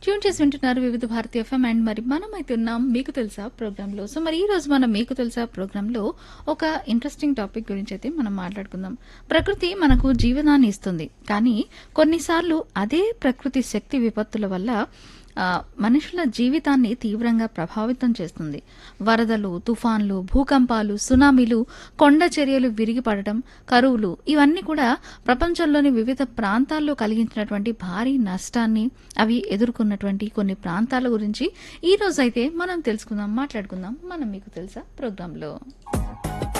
tune చేసి వింటున్నారు వివిధ భారతి ఎఫ్ఎం అండ్ మరి మనం అయితే ఉన్నాం మీకు తెలుసా ప్రోగ్రాంలో సో మరి ఈ రోజు మనం మీకు తెలుసా ప్రోగ్రాంలో ఒక ఇంట్రెస్టింగ్ టాపిక్ గురించి అయితే మనం మాట్లాడుకుందాం ప్రకృతి మనకు జీవనాన్ని ఇస్తుంది కానీ కొన్నిసార్లు అదే ప్రకృతి శక్తి విపత్తుల వల్ల ఆ, మనుషుల జీవితాన్ని తీవ్రంగా ప్రభావితం చేస్తుంది వరదలు తుఫాన్లు భూకంపాలు సునామీలు కొండ చర్యలు విరిగిపడటం కరువులు ఇవన్నీ కూడా ప్రపంచంలోని వివిధ ప్రాంతాల్లో కలిగించినటువంటి భారీ నష్టాన్ని అవి ఎదుర్కొన్నటువంటి కొన్ని ప్రాంతాల గురించి ఈ రోజు అయితే మనం తెలుసుకుందాం మాట్లాడుకుందాం మనం మీకు తెలుసా ప్రోగ్రాంలో